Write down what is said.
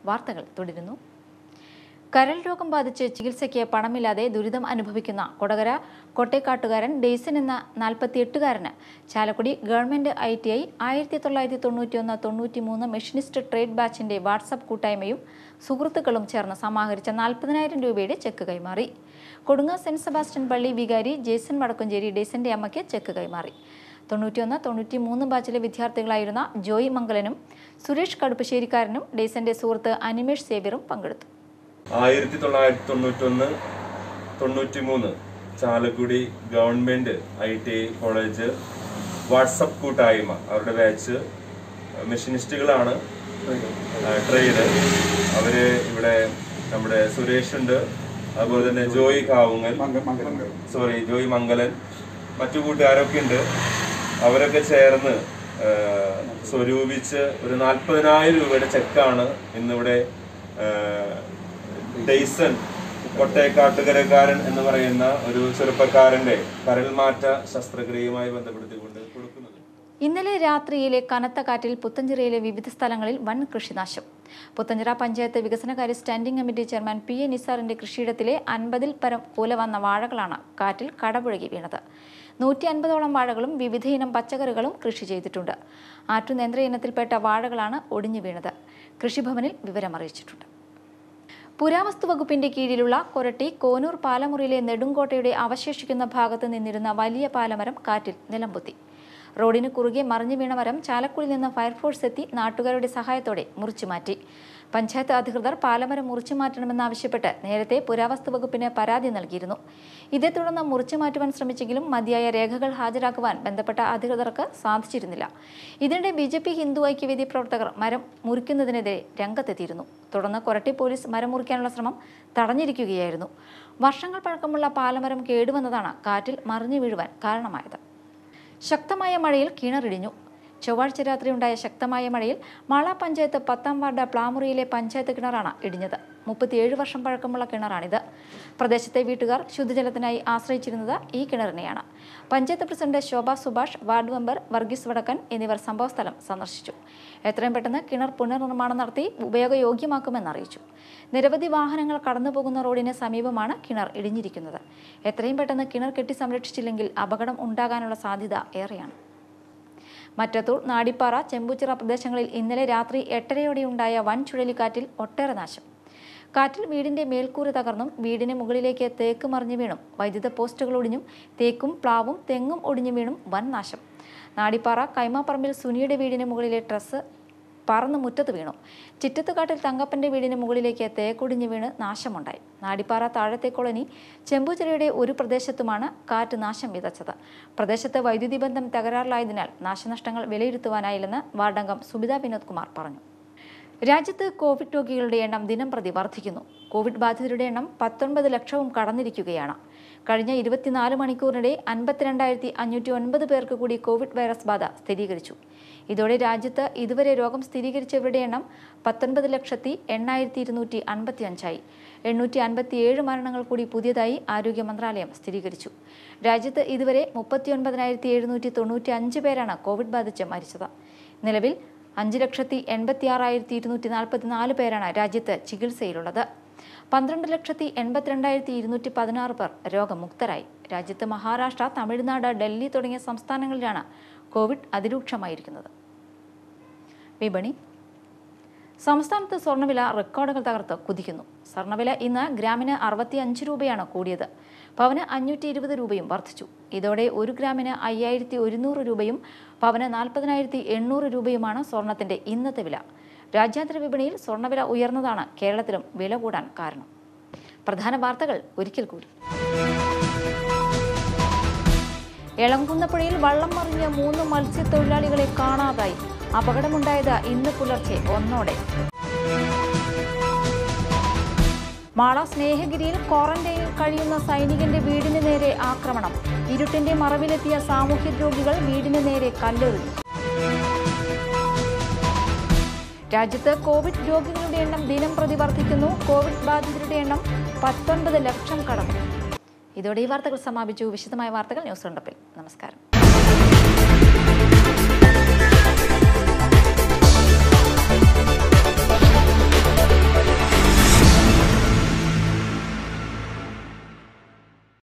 വാർത്തകൾ തുടരുന്നു കരൾ രോഗം ബാധിച്ച് ചികിത്സയ്ക്ക് പണമില്ലാതെ ദുരിതം അനുഭവിക്കുന്ന കൊടകര കൊട്ടേക്കാട്ടുകാരൻ ഡെയ്സൺ എന്ന നാൽപ്പത്തിയെട്ടുകാരന് Chalakudy government I T I ആയിരത്തി തൊള്ളായിരത്തി തൊണ്ണൂറ്റിയൊന്ന് തൊണ്ണൂറ്റി മൂന്ന് മെഷീനിസ്റ്റ് ട്രേഡ് ബാച്ചിന്റെ വാട്സപ്പ് കൂട്ടായ്മയും സുഹൃത്തുക്കളും ചേർന്ന് സമാഹരിച്ച നാൽപ്പതിനായിരം രൂപയുടെ ചെക്ക് കൈമാറി കൊടുങ്ങ സെന്റ് സെബാസ്റ്റ്യൻ പള്ളി വികാരി ജേസൺ വടക്കഞ്ചേരി ഡെയ്സന്റെ അമ്മയ്ക്ക് ചെക്ക് കൈമാറി തൊണ്ണൂറ്റിയൊന്ന് തൊണ്ണൂറ്റി മൂന്ന് ബാച്ചിലെ വിദ്യാർത്ഥികളായിരുന്ന ജോയ് മംഗലനും സുരേഷ് കടുപ്പശ്ശേരിക്കാരനും ഡെയ്സന്റെ സുഹൃത്ത് അനിമേഷ് സേവ്യറും പങ്കെടുത്തു ആയിരത്തി തൊള്ളായിരത്തി തൊണ്ണൂറ്റൊന്ന് തൊണ്ണൂറ്റി മൂന്ന് Chalakudy government I T I college WhatsApp കൂട്ടായ്മ അവരുടെ ബാച്ച് മെഷീനിസ്റ്റുകളാണ് ട്രേഡ് അവര് ഇവിടെ നമ്മുടെ സുരേഷ് ഉണ്ട് അതുപോലെ തന്നെ ജോയ് കാവുങ്ങൽ സോറി ജോയ് മംഗലൻ മറ്റു കൂട്ടുകാരൊക്കെ ഉണ്ട് അവരൊക്കെ ചേർന്ന് ആ, സ്വരൂപിച്ച് ഒരു നാൽപ്പതിനായിരം രൂപയുടെ ചെക്കാണ് ഇന്നിവിടെ ആ, ഡെയ്സൺ കൊട്ടേക്കാട്ടുകരക്കാരൻ എന്ന് പറയുന്ന ഒരു ചെറുപ്പക്കാരന്റെ കരൾമാറ്റ ശസ്ത്രക്രിയയുമായി ബന്ധപ്പെടുത്തിക്കൊണ്ട് കൊടുക്കുന്നത് ഇന്നലെ രാത്രിയിലെ കനത്ത കാറ്റിൽ പുത്തഞ്ചിറയിലെ വിവിധ സ്ഥലങ്ങളിൽ വൻ കൃഷിനാശം പുത്തഞ്ചിറ പഞ്ചായത്ത് വികസനകാര്യ standing committee chairman P A നിസാറിന്റെ കൃഷിയിടത്തിലെ അൻപതിൽ പരം കൂല വന്ന വാഴകളാണ് കാറ്റിൽ കടപുഴകി വീണത് നൂറ്റി അൻപതോളം വാഴകളും വിവിധ ഇനം പച്ചക്കറികളും കൃഷി ചെയ്തിട്ടുണ്ട് ആറ്റുനേന്ത്ര ഇനത്തിൽപ്പെട്ട വാഴകളാണ് ഒടിഞ്ഞു വീണത് കൃഷിഭവനിൽ വിവരമറിയിച്ചിട്ടുണ്ട് പുരാവസ്തു വകുപ്പിന്റെ കീഴിലുള്ള കൊരട്ടി കോനൂർ പാലമുറിയിലെ നെടുങ്കോട്ടയുടെ അവശേഷിക്കുന്ന ഭാഗത്ത് നിന്നിരുന്ന വലിയ പാലമരം കാറ്റിൽ നിലംപൊത്തി റോഡിന് കുറുകെ മറിഞ്ഞു വീണ മരം ചാലക്കുടിയിൽ നിന്ന് ഫയർഫോഴ്സ് എത്തി നാട്ടുകാരുടെ സഹായത്തോടെ മുറിച്ചു മാറ്റി പഞ്ചായത്ത് അധികൃതർ പാലമരം മുറിച്ചു മാറ്റണമെന്നാവശ്യപ്പെട്ട് നേരത്തെ പുരാവസ്തു വകുപ്പിന് പരാതി നൽകിയിരുന്നു ഇതേ തുടർന്ന് മുറിച്ചു മാറ്റുവാൻ ശ്രമിച്ചെങ്കിലും മതിയായ രേഖകൾ ഹാജരാക്കുവാൻ ബന്ധപ്പെട്ട അധികൃതർക്ക് സാധിച്ചിരുന്നില്ല ഇതിനിടെ B J P Hindu Aikyavedi പ്രവർത്തകർ മരം മുറിക്കുന്നതിനെതിരെ രംഗത്തെത്തിയിരുന്നു തുടർന്ന് കൊരട്ടി പോലീസ് മരം മുറിക്കാനുള്ള ശ്രമം തടഞ്ഞിരിക്കുകയായിരുന്നു വർഷങ്ങൾ പഴക്കമുള്ള പാലമരം കേടുവന്നതാണ് കാറ്റിൽ മറിഞ്ഞു വീഴുവാൻ കാരണമായത് ശക്തമായ മഴയിൽ കിണറിടിഞ്ഞു ചൊവ്വാഴ്ച രാത്രി ഉണ്ടായ ശക്തമായ മഴയിൽ മാള പഞ്ചായത്ത് പത്താം വാർഡ് പ്ലാമുറിയിലെ പഞ്ചായത്ത് കിണറാണ് ഇടിഞ്ഞത് മുപ്പത്തിയേഴ് വർഷം പഴക്കമുള്ള കിണറാണിത് പ്രദേശത്തെ വീട്ടുകാർ ശുദ്ധജലത്തിനായി ആശ്രയിച്ചിരുന്നത് ഈ കിണറിനെയാണ് panchayat president Shobha Subhash ward member Varghese Vadakkan എന്നിവർ സംഭവസ്ഥലം സന്ദർശിച്ചു എത്രയും പെട്ടെന്ന് കിണർ പുനർനിർമ്മാണം നടത്തി ഉപയോഗയോഗ്യമാക്കുമെന്ന് അറിയിച്ചു നിരവധി വാഹനങ്ങൾ കടന്നുപോകുന്ന റോഡിന് സമീപമാണ് കിണർ ഇടിഞ്ഞിരിക്കുന്നത് എത്രയും പെട്ടെന്ന് കിണർ കെട്ടി സംരക്ഷിച്ചില്ലെങ്കിൽ അപകടം ഉണ്ടാകാനുള്ള സാധ്യത ഏറെയാണ് മറ്റത്തൂർ നാടിപ്പാറ ചെമ്പൂച്ചിറ പ്രദേശങ്ങളിൽ ഇന്നലെ രാത്രി എട്ടരയോടെയുണ്ടായ വൻ ചുഴലിക്കാറ്റിൽ ഒട്ടേറെ നാശം കാറ്റിൽ വീടിന്റെ മേൽക്കൂര തകർന്നും വീടിന് മുകളിലേക്ക് തേക്ക് മറിഞ്ഞു വീണും വൈദ്യുത പോസ്റ്റുകൾ ഒടിഞ്ഞും തേക്കും പ്ലാവും തെങ്ങും ഒടിഞ്ഞു വീണും വൻ നാശം നാടിപ്പാറ കൈമാപ്പറമ്പിൽ സുനിയുടെ വീടിന് മുകളിലെ ട്രസ് പറന്ന് മുറ്റത്ത് വീണു ചിറ്റത്തുകാട്ടിൽ തങ്കപ്പന്റെ വീടിന് മുകളിലേക്ക് തേക്കൊടിഞ്ഞു വീണ് നാശമുണ്ടായി നാടിപ്പാറ താഴത്തെ കോളനി ചെമ്പൂച്ചിറയുടെ ഒരു പ്രദേശത്തുമാണ് കാറ്റ് നാശം വിതച്ചത് പ്രദേശത്ത് വൈദ്യുതി ബന്ധം തകരാറിലായതിനാൽ നാശനഷ്ടങ്ങൾ വിലയിരുത്തുവാനായില്ലെന്ന് വാർഡംഗം സുബിത വിനോദ് കുമാർ പറഞ്ഞു രാജ്യത്ത് കോവിഡ് രോഗികളുടെ എണ്ണം ദിനം പ്രതി വർദ്ധിക്കുന്നു കോവിഡ് ബാധിതരുടെ എണ്ണം പത്തൊൻപത് ലക്ഷവും കടന്നിരിക്കുകയാണ് കഴിഞ്ഞ ഇരുപത്തിനാല് മണിക്കൂറിനിടെ അൻപത്തിരണ്ടായിരത്തി അഞ്ഞൂറ്റി ഒൻപത് പേർക്ക് കൂടി കോവിഡ് വൈറസ് ബാധ സ്ഥിരീകരിച്ചു ഇതോടെ രാജ്യത്ത് ഇതുവരെ രോഗം സ്ഥിരീകരിച്ചവരുടെ എണ്ണം പത്തൊൻപത് ലക്ഷത്തി എണ്ണായിരത്തി ഇരുന്നൂറ്റി അൻപത്തി അഞ്ചായി എണ്ണൂറ്റി അൻപത്തിയേഴ് മരണങ്ങൾ കൂടി പുതിയതായി ആരോഗ്യ മന്ത്രാലയം സ്ഥിരീകരിച്ചു രാജ്യത്ത് ഇതുവരെ മുപ്പത്തിയൊൻപതിനായിരത്തി എഴുന്നൂറ്റി തൊണ്ണൂറ്റി അഞ്ച് പേരാണ് കോവിഡ് ബാധിച്ച് മരിച്ചത് നിലവിൽ അഞ്ച് ലക്ഷത്തി എൺപത്തി ആറായിരത്തി ഇരുന്നൂറ്റി നാൽപ്പത്തിനാല് പേരാണ് രാജ്യത്ത് ചികിത്സയിലുള്ളത് പന്ത്രണ്ട് ലക്ഷത്തി എൺപത്തിരണ്ടായിരത്തി ഇരുന്നൂറ്റി പതിനാറ് പേർ രോഗമുക്തരായി രാജ്യത്ത് മഹാരാഷ്ട്ര തമിഴ്നാട് ഡൽഹി തുടങ്ങിയ സംസ്ഥാനങ്ങളിലാണ് കോവിഡ് അതിരൂക്ഷമായിരിക്കുന്നത് വിപണി സംസ്ഥാനത്ത് സ്വർണ്ണവില റെക്കോർഡുകൾ തകർത്ത് കുതിക്കുന്നു സ്വർണ്ണവില ഇന്ന് ഗ്രാമിന് അറുപത്തി അഞ്ച് രൂപയാണ് കൂടിയത് പവന് അഞ്ഞൂറ്റി ഇരുപത് രൂപയും വർദ്ധിച്ചു ഇതോടെ ഒരു ഗ്രാമിന് അയ്യായിരത്തി ഒരുന്നൂറ് രൂപയും പവന് നാൽപ്പതിനായിരത്തി എണ്ണൂറ് രൂപയുമാണ് സ്വർണത്തിന്റെ ഇന്നത്തെ വില രാജ്യാന്തര വിപണിയിൽ സ്വർണ്ണവില ഉയർന്നതാണ് കേരളത്തിലും വില കൂടാൻ കാരണം പ്രധാന വാർത്തകൾ ഒരിക്കൽ കൂടി എളംകുന്നപ്പുഴയിൽ വള്ളം മറിഞ്ഞ മൂന്ന് മത്സ്യത്തൊഴിലാളികളെ കാണാതായി അപകടമുണ്ടായത് ഇന്ന് പുലർച്ചെ ഒന്നോടെ മാള സ്നേഹഗിരിയിൽ ക്വാറന്റൈനിൽ കഴിയുന്ന സൈനികന്റെ വീടിന് നേരെ ആക്രമണം ഇരുട്ടിന്റെ മറവിലെത്തിയ സാമൂഹ്യദ്രോഹികൾ വീടിന് നേരെ കല്ലെറിഞ്ഞു രാജ്യത്ത് കോവിഡ് രോഗികളുടെ എണ്ണം ദിനം പ്രതി വർദ്ധിക്കുന്നു കോവിഡ് ബാധിതരുടെ എണ്ണം പത്തൊൻപത് ലക്ഷം കടന്നു ഇതോടെ ഈ വാർത്തകൾ സമാപിച്ചു വിശദമായ വാർത്തകൾ ന്യൂസ് കണ്ടപ്പിൽ നമസ്കാരം